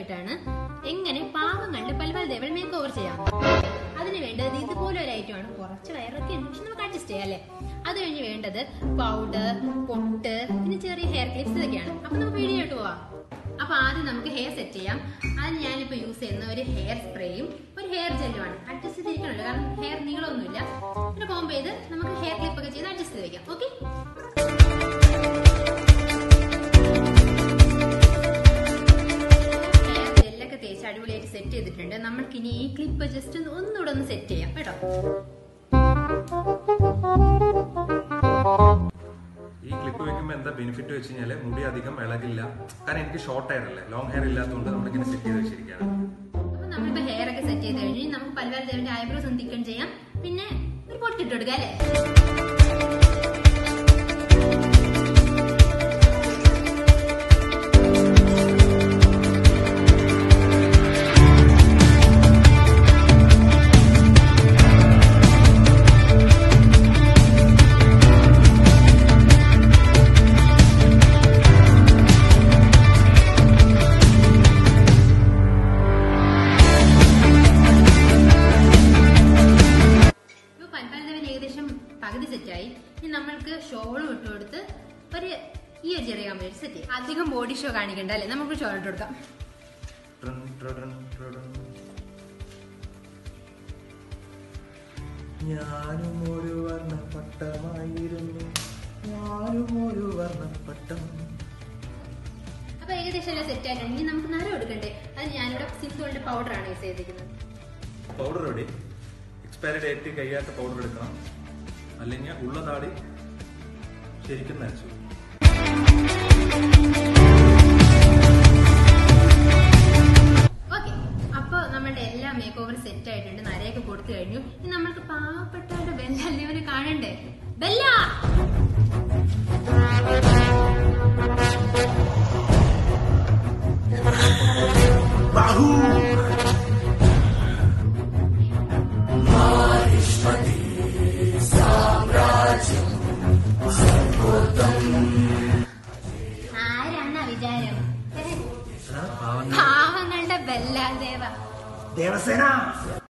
ആയിട്ടാണ് എങ്ങനെ പാവങ്ങളുടെ പൽവാൽ ദേവൾ മേക്ക് ഓവർ ചെയ്യാം അതിന് വേണ്ടത് ഇതുപോലെ ഒരു ഐറ്റം ആണ് കുറച്ച് വയറൊക്കെ ഉണ്ട് പക്ഷെ നമുക്ക് അഡ്ജസ്റ്റ് ചെയ്യാം അല്ലേ അത് കഴിഞ്ഞ് വേണ്ടത് പൗഡർ പൊട്ട് പിന്നെ ചെറിയ ഹെയർ ക്ലിപ്സ് ഇതൊക്കെയാണ് അപ്പൊ നമുക്ക് വീഡിയോ ഇട്ട് പോവാം അപ്പൊ ആദ്യം നമുക്ക് ഹെയർ സെറ്റ് ചെയ്യാം അതിന് ഞാനിപ്പോ യൂസ് ചെയ്യുന്ന ഒരു ഹെയർ സ്പ്രേയും ഒരു ഹെയർ ജെല്ലുമാണ് അഡ്ജസ്റ്റ് ചെയ്തിരിക്കണമല്ലോ കാരണം ഹെയർ നീളമൊന്നുമില്ല പിന്നെ കോമ്പ് ചെയ്ത് നമുക്ക് ഹെയർ ക്ലിപ്പ് ഒക്കെ ചെയ്ത് അഡ്ജസ്റ്റ് ചെയ്ത് വെക്കാം ഓക്കെ ഹെയർ ജെല്ലൊക്കെ തേച്ച് അടിപൊളിയായിട്ട് സെറ്റ് ചെയ്തിട്ടുണ്ട് നമ്മൾക്ക് ഇനി ഈ ക്ലിപ്പ് ജസ്റ്റ് ഒന്നുകൂടെ ഒന്ന് സെറ്റ് ചെയ്യാം കേട്ടോ ഈ ക്ലിപ്പ് വെക്കുമ്പോൾ എന്താ ബെനിഫിറ്റ് വെച്ച് കഴിഞ്ഞാല് മുടി അധികം ഇളകില്ല കാരണം എനിക്ക് ഷോർട്ട് ഹെയർ അല്ലേ ലോങ് ഹെയർ ഇല്ലാത്തതുകൊണ്ട് നമ്മളിങ്ങനെ സെറ്റ് ചെയ്ത് വെച്ചിരിക്കുകയാണ് അപ്പൊ നമ്മളിപ്പോ ഹെയർ ഒക്കെ സെറ്റ് ചെയ്ത് കഴിഞ്ഞ് നമുക്ക് പൽവാൽ ദേവന്റെ ഐബ്രോസ് ഒന്ന് തിക്കൺ ചെയ്യാം പിന്നെ ഒരു പൊട്ടിട്ട് കൊടുക്കാം അല്ലേ ഇപ്പൊ പൽപ്പാൽ ദേവൻ ഏകദേശം പകുതി സെറ്റായി ഇനി നമ്മൾക്ക് ഷോളും ഇട്ട് കൊടുത്ത് ഒരു ഈ ഒരു ചെറിയ കമ്പനി സെറ്റ് ചെയ്യാം അധികം ബോഡി ഷോ കാണിക്കണ്ട അല്ലേ നമുക്ക് ഷോൾ ഇട്ട് കൊടുക്കാം ട്രൻ, ട്രൻ, ട്രൻ. ഞാനും ഒരു വർണ്ണപ്പട്ടമായിരുന്നു ഞാനും ഒരു വർണ്ണപ്പട്ടം അപ്പൊ ഏകദേശം എല്ലാം സെറ്റ് ആയിട്ടുണ്ട് ഇനി നമുക്ക് നരം എടുക്കണ്ടേ അത് ഞാനിവിടെ സിന്ധുവിന്റെ പൗഡർ ആണ് യൂസ് ചെയ്തിരിക്കുന്നത് പൗഡർ റെഡി എക്സ്പയറി ഡേറ്റ് കഴിയാത്ത പൗഡർ എടുക്കണം അല്ലെങ്കിൽ ഉള്ള താടി ശരിക്കും നനച്ചു ഓക്കെ അപ്പൊ നമ്മുടെ എല്ലാ മേക്ക് ഓവർ സെറ്റ് ആയിട്ടുണ്ട് നരയൊക്കെ കൊടുത്തു കഴിഞ്ഞു ഇനി നമ്മൾക്ക് പാവപ്പെട്ടവരുടെ ബെല്ല അല്ലവനെ കാണണ്ടേ ബെല്ല ആരാണ് വിചാരം പാവങ്ങളുടെ ബെല്ലാദേവ ദേവസേന